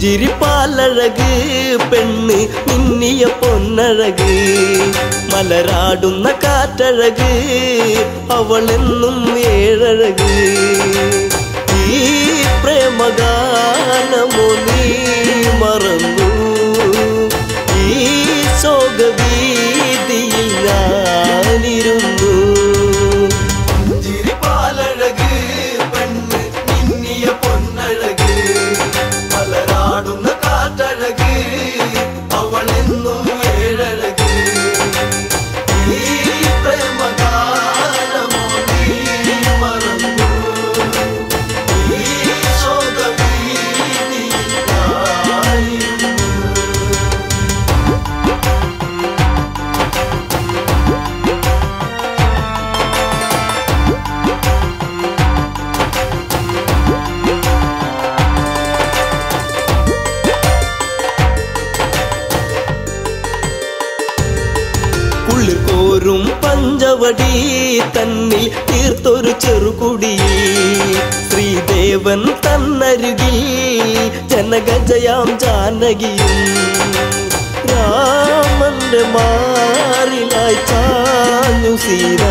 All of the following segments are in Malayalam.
പുഞ്ചിരിപ്പാലഴക് പെണ്ണ് മിന്നിയ പൊന്നഴക് മലരാടുന്ന കാറ്റഴക് അവളെന്നും ഏഴഴക് ഈ പ്രേമഗാനമോ നീ മറന്നു ഈ ശോകവീതിയിൽ ഞാനിരുന്നു ചിരിപ്പാലഴക് പെണ്ണ് മിന്നിയ പൊന്നഴക് മലരാടുന്ന കാറ്റഴക് അവളെന്നും ഏഴഴക് ഈ പ്രേമഗാനമോ നീ മറന്നു ഈ ശോകവീതിയിൽ ഞാനിരുന്നു ഉള്ളിൽ കോരും പഞ്ചവടി തന്നിൽ തീർത്തൊരു ചെറുകുടി ശ്രീദേവൻ തന്നരുകിൽ ജനഗജയാം ജാനകിയും രാമന്റെ മാറിലായി ചാഞ്ഞു സീര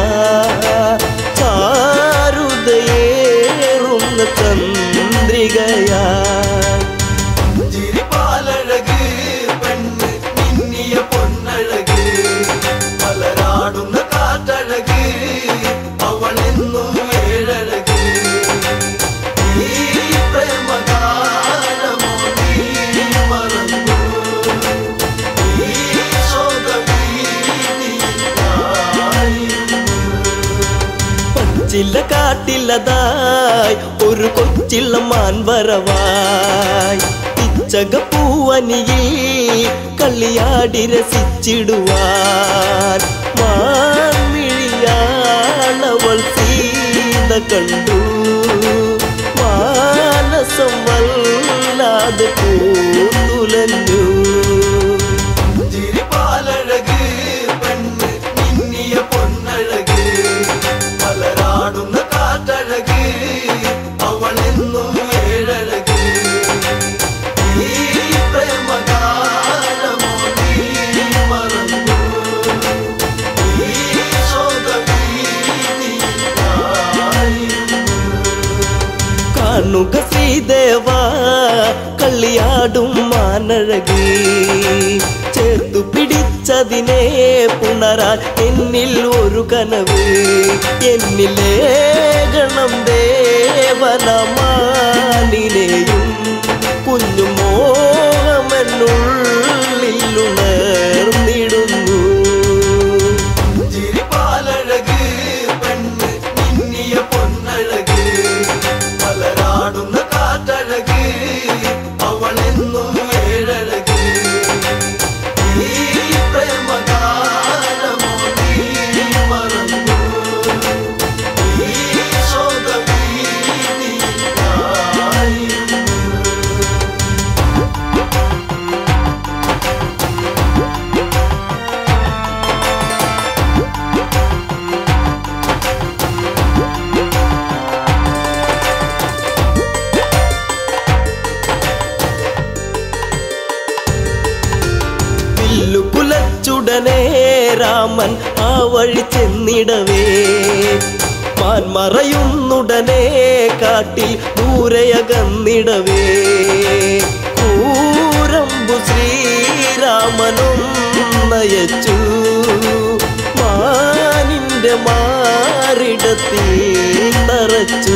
ചാരുതയേറുന്ന ചന്ദ്രികയായി ചിരിപ്പാലഴക് പെണ്ണ് മിന്നിയ പൊന്നഴക് മലരാടുന്ന കാറ്റഴക് അവളെന്നും ഏഴഴക് ഈ പ്രേമഗാനമോ നീ മറന്നു ഈ ശോകവീതിയിൽ ഞാനിരുന്നു. പച്ചില കാട്ടിലതായി ഒരു കൊച്ചിള്ള മാൻവരവായി ഇച്ചക പൂവനിയിൽ കളിയാടി രസിച്ചിടുവാൻ മാൻമിഴിയാളവൾ സീത കണ്ടു മാനസം വല്ലാതെ പൂത്തുലഞ്ഞു ചിരിപ്പാലഴക് പെണ്ണ് മിന്നിയ പൊന്നഴക് മലരാടുന്ന കാറ്റഴക് അവളെന്നും ഏഴഴക് ഈ പ്രേമഗാനമോ നീ മറന്നു ഈ ശോകവീതിയിൽ ഞാനിരുന്നു. കാണുക ശ്രീദേവ കളിയാടും മാനഴക് ചേർത്തു പിടിച്ചതിനെ പുണരാൻ എന്നിൽ ഒരു കനവ് എന്നിലെ ഗണം ദേവനമാനിനെയും കുഞ്ഞു മോഹമെന്നുള്ളിൽ ഉണർന്നിടുന്നു ചിരിപ്പാലഴക് പെണ്ണ് മിന്നിയ പൊന്നഴക് മലരാടുന്ന കാറ്റഴക് അവളെന്നും ഏഴഴക് ഈ പ്രേമഗാനമോ നീ മറന്നു ഈ ശോകവീതിയിൽ ഞാനിരുന്നു. വില്ലു കുലച്ചുടനെ രാമൻ ആ വഴി ചെന്നിടവേ മാൻ മറയുന്നുടനെ കാട്ടിൽ ദൂരയകന്നിടവേ കൂരമ്പു ശ്രീരാമനും നയച്ചു മാനിന്റെ മാറിടത്തിൽ തറച്ചു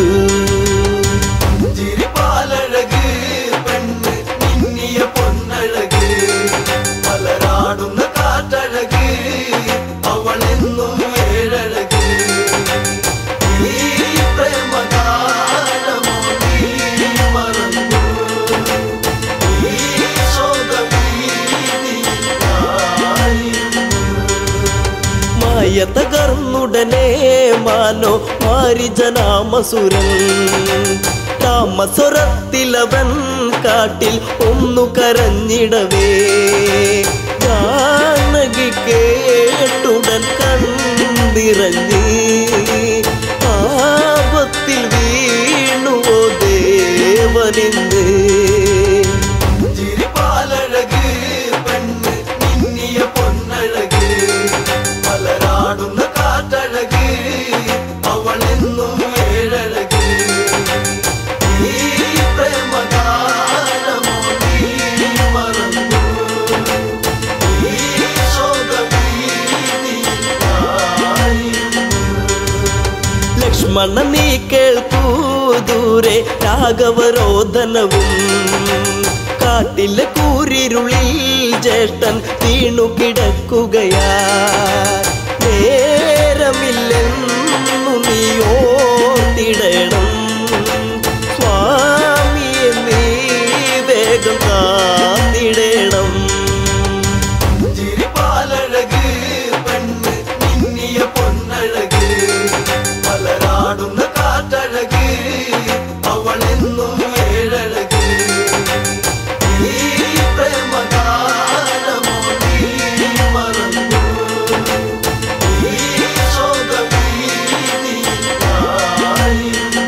ചിരിപ്പാലഴക് പെണ്ണ് മിന്നിയ പൊന്നഴക് മലരാടുന്ന കാറ്റഴക് അവളെന്നും ഏഴഴക് ഈ പ്രേമഗാനമോ നീ മറന്നു ഈ ശോകവീതിയിൽ ഞാനിരുന്നു. മായ തകർന്നുടനെ മാനോ മാരിജനാമസുരൻ രാമസ്വരത്തിലവൻ കാട്ടിൽ ഒന്നു കരഞ്ഞിടവേ ജാനകി കേട്ടുടൻ കണ്ടിറങ്ങി ആപത്തിൽ വീണുവോ ദേവനിന്ന് രാഘവരോധനവും കാട്ടിലെ കൂരിരുളിൽ ജ്യേഷ്ഠൻ വീണു കിടക്കുകയാ നേരമില്ലെന്നു നീ ഓർത്തിടണം സ്വാമിയെ നീ വേഗം കാത്തിടണം ചിരിപ്പാലഴക് പെണ്ണ് മിന്നിയ പൊന്നഴക് പലരാടുന്ന കാറ്റഴക് അവളെന്നും ഏഴഴക് ഈ പ്രേമഗാനമോ നീ മറന്നു ഈ ശോകവീതിയായിരുന്നു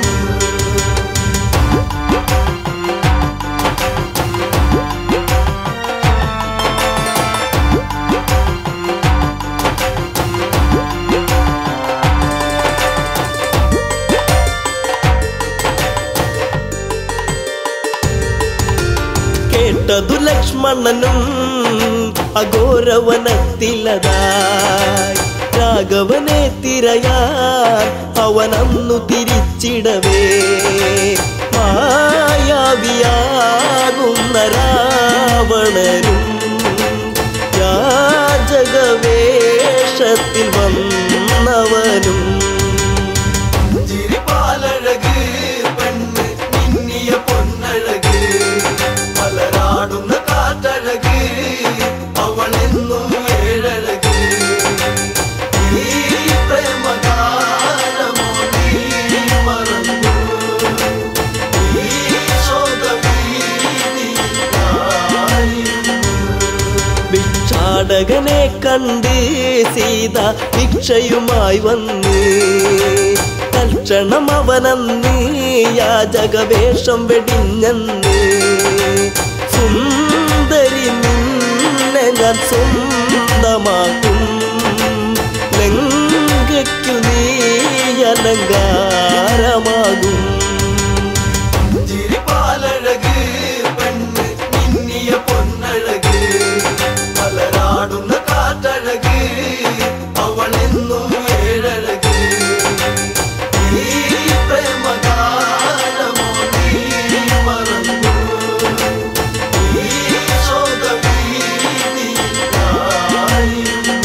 കേട്ടതു ലക്ഷ്മണനും അഘോരവനത്തിലതായി രാഘവനെ തിരയാൻ അവനന്നു തിരിച്ചിടവേ മായാവിയാകുന്ന രാവണനും യാചകവേഷത്തിൽ വന്നവനും ചിരിപ്പാലഴക് പെണ്ണ് മിന്നിയ പൊന്നഴക് പലരാടുന്ന കാറ്റഴക് അവളെന്നും ഏഴഴക് ഈ പ്രേമഗാനമോ നീ മറന്നു ഈ ശോകവീതിയായിരുന്നു ഭിക്ഷാടകനെ കണ്ട് സീത ഭിക്ഷയുമായി വന്ന് തൽക്ഷണം അവനന്ന് യാചകവേഷം വെടിഞ്ഞന്ന് സുന്ദരി നിന്നെ ഞാൻ സ്വന്തമാക്കും ലങ്കയ്ക്കു നീ അലങ്കാരമാകും ചിരിപ്പാലഴക് പെണ്ണ് മിന്നിയ പൊന്നഴക് പലരാടുന്ന കാറ്റഴക് അവളെന്നും ഏഴഴക് ഈ പ്രേമഗാനമോ നീ മറന്നു ഈ ശോകവീതിയായിരുന്നു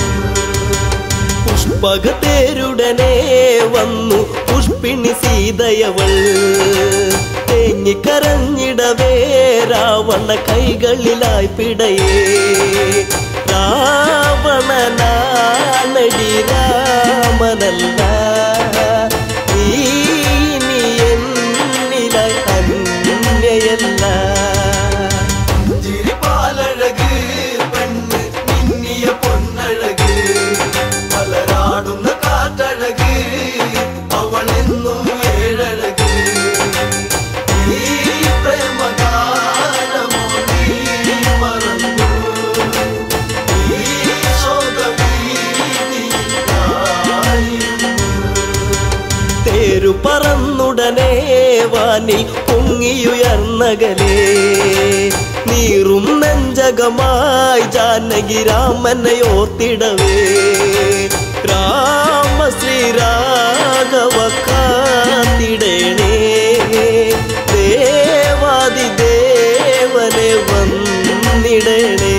പുഷ്പകത്തേരുടനെ വന്നു പുഷ്പിണി സീതയവൾ തേങ്ങിക്കരഞ്ഞിടവേ രാവണ കൈകളിലായി പിടയേ രാവണനാണടി രാമനല്ല നീ ഇനി എന്നിലായി അന്യയല്ല ചിരിപ്പാലഴക് പെണ്ണ് മിന്നിയ പൊന്നഴക് പലരാടുന്ന കാറ്റഴക് അവളെന്നും ഏഴഴക് ഈ പ്രേമഗാനമോ നീ മറന്നു ഈ ശോകവീതിയായിരുന്നു തേരു പറന്നുടനെ വാനിൽ പൊങ്ങിയുയർന്നകലേ നീറും നെഞ്ചകമായി ജാനകി രാമനെ ഓർത്തിടവേ രാമ ശ്രീരാഘവ കാത്തിടേണേ ദേവാദി ദേവനെ വന്നിടണേ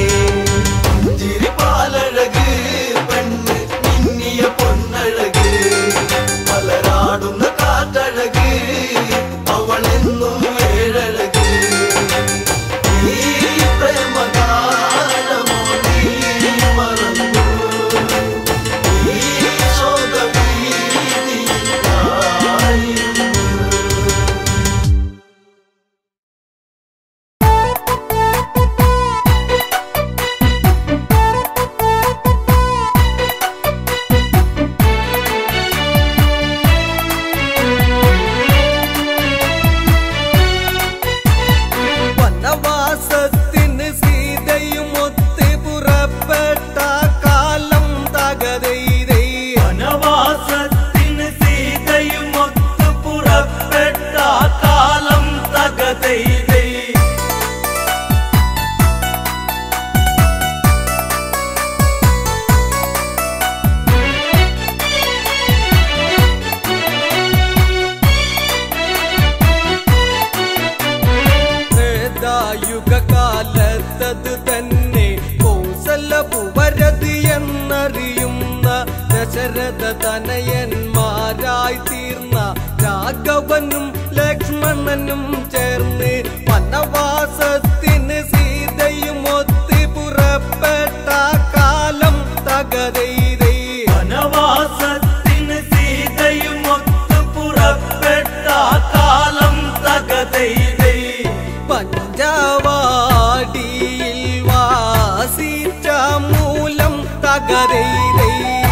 ചിരിപ്പാലഴക് പെണ്ണ് മിന്നിയ പൊന്നഴക് പലരാടുന്ന കാറ്റഴക് അവളെന്നും ഏഴഴക് ഈ പ്രേമഗാനമോ നീ മറന്നു ഈ ശോകവീതിയായിരുന്നു ത്രാതായുഗ കാലത്തത് തന്നെ കൗസലപുവരത് എന്നറിയുന്ന ദശരഥ തനയന്മാരായി തീർന്ന രാഘവനും ലക്ഷ്മണനും ചേർന്ന് വനവാസത്തിന് സീതയും ഒത്ത് പുറപ്പെട്ട കാലം തകതൈതൈ വനവാസത്തിന് സീതയും ഒത്തു പുറപ്പെട്ട കാലം തകതൈതൈ പഞ്ചവാടിയിൽ വാസിച്ച മൂലം തകതൈതൈ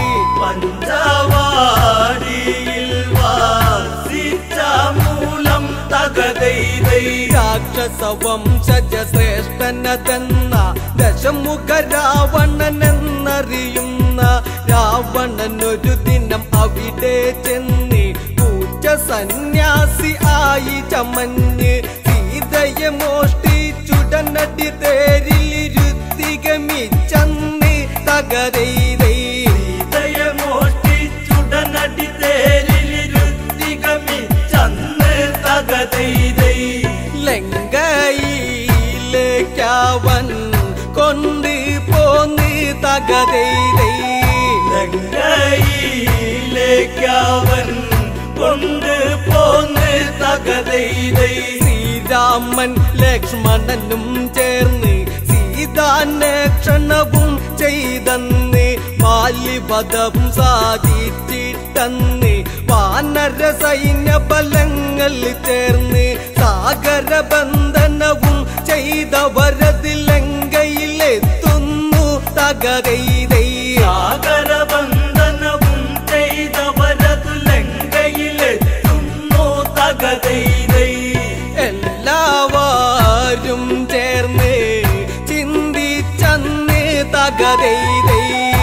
പഞ്ചവാടിയിൽ വാസിച്ച മൂലം തകതൈതൈ രാക്ഷസ വംശജ ശ്രേഷ്ഠനതെന്ന ദശമുഖ രാവണൻ എന്നറിയുന്ന രാവണൻ ഒരു ദിനം അവിടെ ചെന്ന് പൂച്ച സന്യാസി ആയി ചമഞ്ഞ് സീതയെ മോഷ്ടിച്ചുടനടി തേരിലിരുത്തികമിച്ചന്ന് തകരൈതൈ സീതയെ മോഷ്ടിച്ചുടനടി തേരിലിരുത്തികമിച്ചന്ന് തകതൈതൈ ലങ്കയിലേക്കവൻ കൊണ്ട് പോന്ന് തകതൈതൈ ലങ്കയിലേക്കവൻ കൊണ്ട് പോന്ന് തകതൈതൈ ശ്രീരാമൻ ലക്ഷ്മണനും ചേർന്ന് സീതാന്വേഷണവും ചെയ്തന്ന് ബാല്യപദം സാധിച്ചിട്ടന്ന് വാനര സൈന്യ ബലങ്ങൾ ചേർന്ന് സാഗര ബന്ധനവും ചെയ്തവരത് ലങ്കയിലെത്തുന്നു തകരൈതൈ സാഗരബന്ധനവും ചെയ്തവരതു ലങ്കയിലെത്തുന്നു തകതൈതൈ എല്ലാവരും ചേർന്ന് ചിന്തിച്ചന്ന് തകരൈതൈ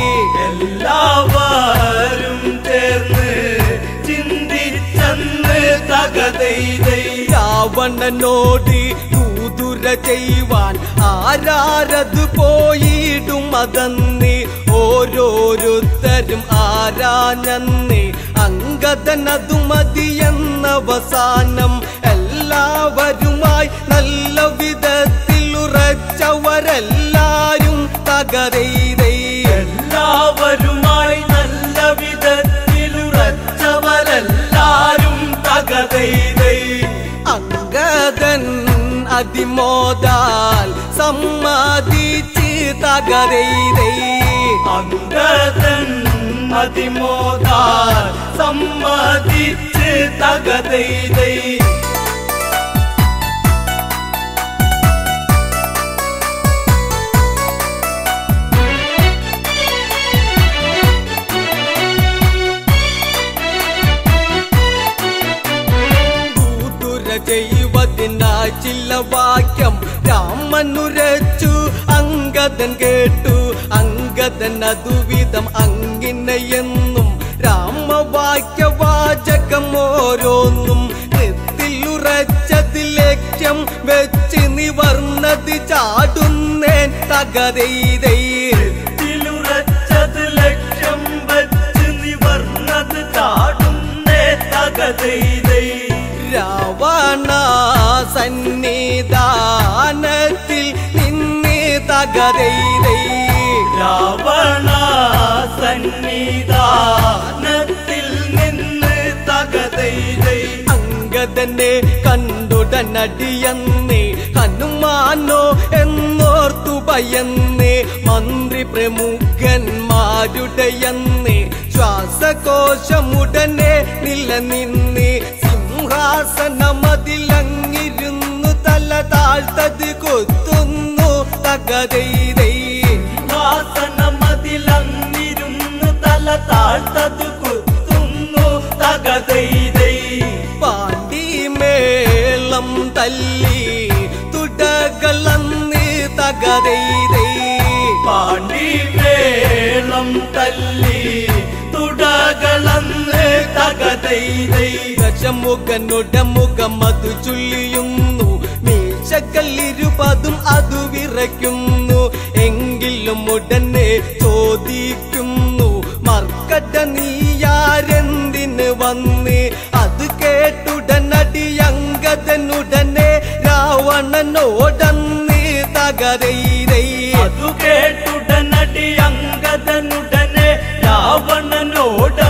എല്ലാവരും ചേർന്ന് ചിന്തിച്ചന്ന് തകതൈതൈ രാവണനോട് കൂതുര ചെയ്യുവാൻ ആരാരത് പോയിടും അതന്ന് ഓരോരുത്തരും ആരാഞ്ഞന്ന് അങ്കദനതു മതിയെന്നവസാനം എല്ലാവരുമായി നല്ല വിധത്തിൽ ഉറച്ചവരെല്ലാരും തകരൈതൈ എല്ലാവരുമായി നല്ല വിധത്തിലുറച്ചവരെല്ലാരും തകതൈതൈ അങ്കദൻ അതിമോദാൽ സമ്മതിച്ച് തകരൈതൈ അങ്കദൻ അതിമോദാൽ സമ്മതിച്ച് തകതൈതൈ കൂതുര ചെയ്വതിനായി ചില വാക്യം രാമനുരച്ചു അങ്കദൻ കേട്ടു അങ്കദൻ അതുവിധം അങ്ങിനെയെന്നും രാമവാക്യവാചകം ഓരോന്നും ത്തിൽ ലക്ഷ്യം വെച്ച് നിവർന്നത് ചാടുന്നേൻ തകരൈതൈ ത്തിലുറച്ചത് ലക്ഷ്യം വച്ച് നിവർന്നത് ചാടുന്നേ തകതൈതൈ രാവണ സന്നിധാനത്തിൽ നിന്ന് തകരൈതൈ രാവണ സന്നിധാനത്തിൽ നിന്ന് തകതൈതൈ അങ്കദനെ കണ്ടുടനടിയന്ന് ഹനുമാനോ എന്നോർത്തു ഭയന്ന് മന്ത്രി പ്രമുഖന്മാരുടെയന്ന് ശ്വാസകോശമുടനെ നിലനിന്ന് സിംഹാസനമതിലങ്ങിരുന്നു തല താഴ്ത്തത് കൊത്തുന്നു തകതൈതൈ വാസനമതിലങ്ങിരുന്ന് തല താഴ്ത്തത് കുത്തുന്നു തകതൈതൈ പാണ്ടിമേളം തല്ലി തുടകളന്ന് തകതൈതൈ പാണ്ടിമേളം തല്ലി തുടകളന്ന് തകതൈതൈ ദശമുഖനുടമുഖം അതു ചുള്ളിയുന്നു മീശക്കല്ലിരുപതും അതു വിറയ്ക്കുന്നു എങ്കിലും ഉടനെ ചോദിക്കുന്നു മർക്കട്ട നീയാരെന്തിന് വന്ന് അത് കേട്ടുടനടി അങ്കദനുടനെ രാവണ രാവണനോടന്ന് തകതൈതൈ അതു കേട്ടുടനടി അങ്കദനുടനെ രാവണനോട്